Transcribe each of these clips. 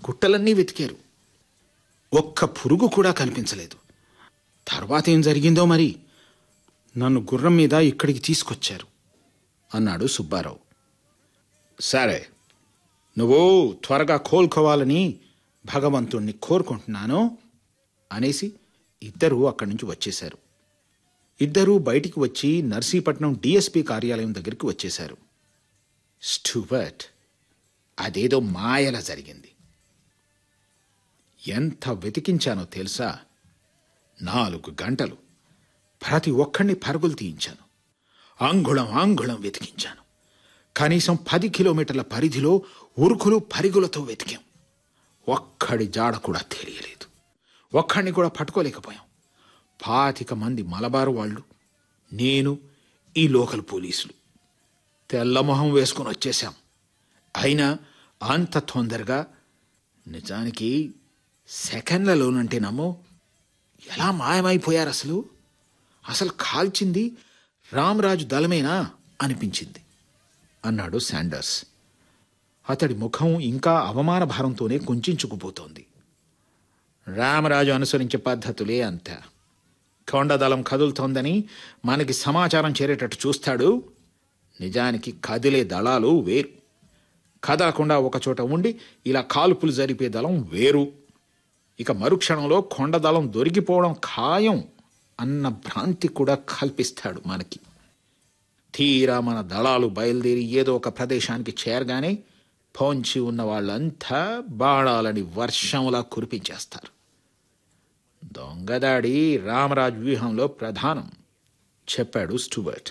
గుట్టలన్నీ వెతికారు ఒక్క పురుగు కూడా కనిపించలేదు తర్వాత ఏం జరిగిందో మరి నన్ను గుర్రం మీద ఇక్కడికి తీసుకొచ్చారు అన్నాడు సుబ్బారావు సరే నువ్వు త్వరగా కోలుకోవాలని భగవంతుణ్ణి కోరుకుంటున్నాను అనేసి ఇద్దరూ అక్కడి నుంచి వచ్చేశారు ఇద్దరూ బయటికి వచ్చి నర్సీపట్నం డిఎస్పి కార్యాలయం దగ్గరికి వచ్చేశారు స్టూవర్ట్ అదేదో మాయలా జరిగింది ఎంత వెతికించానో తెలుసా నాలుగు గంటలు ప్రతి ఒక్కడిని పరుగులు తీయించాను అంగుళం అంగుళం వెతికించాను కనీసం పది కిలోమీటర్ల పరిధిలో ఉరుకులు పరిగులతో వెతికాం ఒక్కడి జాడ కూడా తెలియలేదు ఒక్కడిని కూడా పట్టుకోలేకపోయాం పాతిక మంది మలబారు వాళ్ళు నేను ఈ లోకల్ పోలీసులు తెల్లమొహం వేసుకొని వచ్చేశాం అయినా అంత తొందరగా నిజానికి సెకండ్లలోనంటే నమ్మో ఎలా మాయమైపోయారు అసలు అసలు కాల్చింది రామరాజు దళమేనా అనిపించింది అన్నాడు శాండర్స్ అతడి ముఖం ఇంకా అవమాన భారంతోనే కుంచుకుపోతోంది రామరాజు అనుసరించే పద్ధతులే అంత కొండదళం కదులుతోందని మనకి సమాచారం చేరేటట్టు చూస్తాడు నిజానికి కదిలే దళాలు వేరు కదలకుండా ఒకచోట ఉండి ఇలా కాల్పులు జరిపే దళం వేరు ఇక మరుక్షణంలో కొండదళం దొరికిపోవడం ఖాయం అన్న భ్రాంతి కూడా కల్పిస్తాడు మనకి తీరా మన దళాలు బయలుదేరి ఏదో ఒక ప్రదేశానికి చేరగానే పొంచి ఉన్న వాళ్ళంతా బాణాలని వర్షంలా కురిపించేస్తారు దొంగదాడి రామరాజు వ్యూహంలో ప్రధానం చెప్పాడు స్టూవర్ట్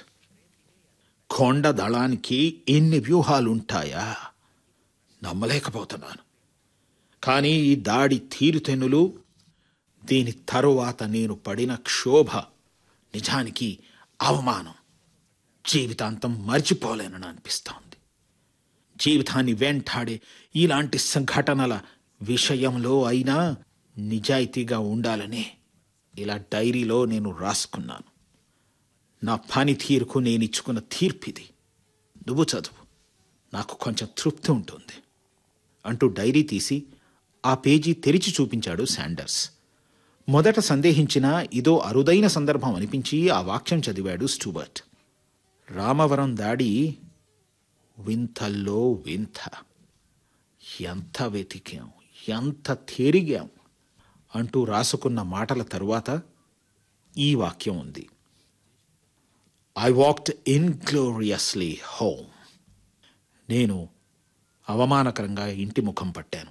కొండ దళానికి ఇన్ని వ్యూహాలుంటాయా నమ్మలేకపోతున్నాను కానీ ఈ దాడి తీరుతెన్నులు దీని తరువాత నేను పడిన క్షోభ నిజానికి అవమానం జీవితాంతం మర్చిపోలేనని అనిపిస్తోంది జీవితాన్ని వెంటాడే ఇలాంటి సంఘటనల విషయంలో అయినా నిజాయితీగా ఉండాలనే ఇలా డైరీలో నేను రాసుకున్నాను నా పనితీరుకు నేను ఇచ్చుకున్న తీర్పిది నువ్వు చదువు నాకు కొంచెం తృప్తి ఉంటుంది అంటూ డైరీ తీసి ఆ పేజీ తెరిచి చూపించాడు శాండర్స్ మొదట సందేహించిన ఇదో అరుదైన సందర్భం అనిపించి ఆ వాక్యం చదివాడు స్టూబర్ట్ రామవరం దాడి వింతల్లో వింత ఎంత వెతికాం ఎంత తిరిగాం అంటూ రాసుకున్న మాటల తరువాత ఈ వాక్యం ఉంది ఐ వాక్డ్ ఇన్గ్లోరియస్లీ హోమ్ నేను అవమానకరంగా ఇంటి ముఖం పట్టాను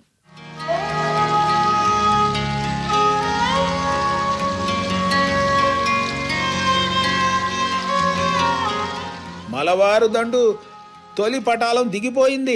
మలవారు దండు తొలి పటాలం దిగిపోయింది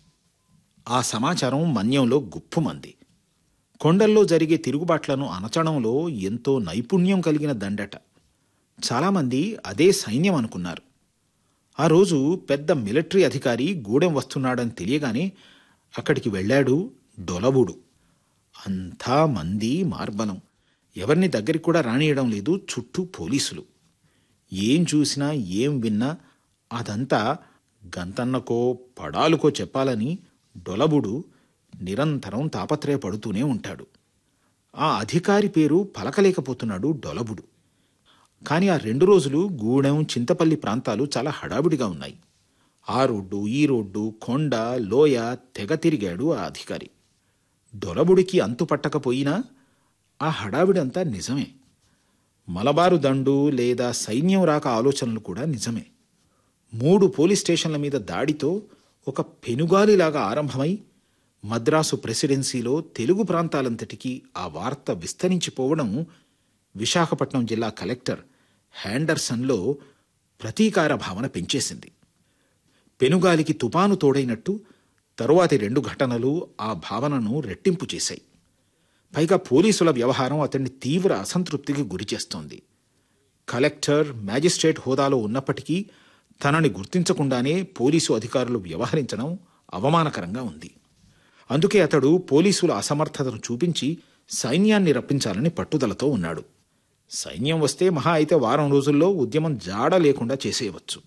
ఆ సమాచారం మన్యంలో గుప్పుమంది కొండల్లో జరిగే తిరుగుబాట్లను అణచడంలో ఎంతో నైపుణ్యం కలిగిన దండట చాలామంది అదే సైన్యం అనుకున్నారు ఆ రోజు పెద్ద మిలిటరీ అధికారి గూడెం వస్తున్నాడని తెలియగానే అక్కడికి వెళ్ళాడు డొలబుడు అంతా మంది మార్బలం ఎవరిని దగ్గరికి కూడా రానియడం లేదు చుట్టూ పోలీసులు ఏం చూసినా ఏం విన్నా అదంతా గంతన్నకో పడాలుకో చెప్పాలని డొలబుడు నిరంతరం తాపత్రయపడుతూనే ఉంటాడు ఆ అధికారి పేరు పలకలేకపోతున్నాడు డొలబుడు కానీ ఆ రెండు రోజులు గూడెం చింతపల్లి ప్రాంతాలు చాలా హడావిడిగా ఉన్నాయి ఆ రోడ్డు ఈ రోడ్డు కొండ లోయ తెగ తిరిగాడు ఆ అధికారి డొలబుడికి అంతు పట్టకపోయినా ఆ హడావిడంతా నిజమే మలబారు దండు లేదా సైన్యం రాక ఆలోచనలు కూడా నిజమే మూడు పోలీస్ స్టేషన్ల మీద దాడితో ఒక పెనుగాలిలాగా ఆరంభమై మద్రాసు ప్రెసిడెన్సీలో తెలుగు ప్రాంతాలంతటికీ ఆ వార్త విస్తరించిపోవడం విశాఖపట్నం జిల్లా కలెక్టర్ హ్యాండర్సన్లో ప్రతీకార భావన పెంచేసింది పెనుగాలికి తుపాను తోడైనట్టు తరువాతి రెండు ఘటనలు ఆ భావనను రెట్టింపు చేశాయి పైగా పోలీసుల వ్యవహారం అతన్ని తీవ్ర అసంతృప్తికి గురిచేస్తోంది కలెక్టర్ మ్యాజిస్ట్రేట్ హోదాలో ఉన్నప్పటికీ తనని గుర్తించకుండానే పోలీసు అధికారులు వ్యవహరించడం అవమానకరంగా ఉంది అందుకే అతడు పోలీసుల అసమర్థతను చూపించి సైన్యాన్ని రప్పించాలని పట్టుదలతో ఉన్నాడు సైన్యం వస్తే మహా అయితే వారం రోజుల్లో ఉద్యమం జాడ లేకుండా చేసేయవచ్చు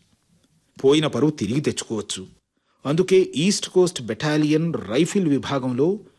పోయిన పరువు తిరిగి తెచ్చుకోవచ్చు అందుకే ఈస్ట్ కోస్ట్ బెటాలియన్ రైఫిల్ విభాగంలో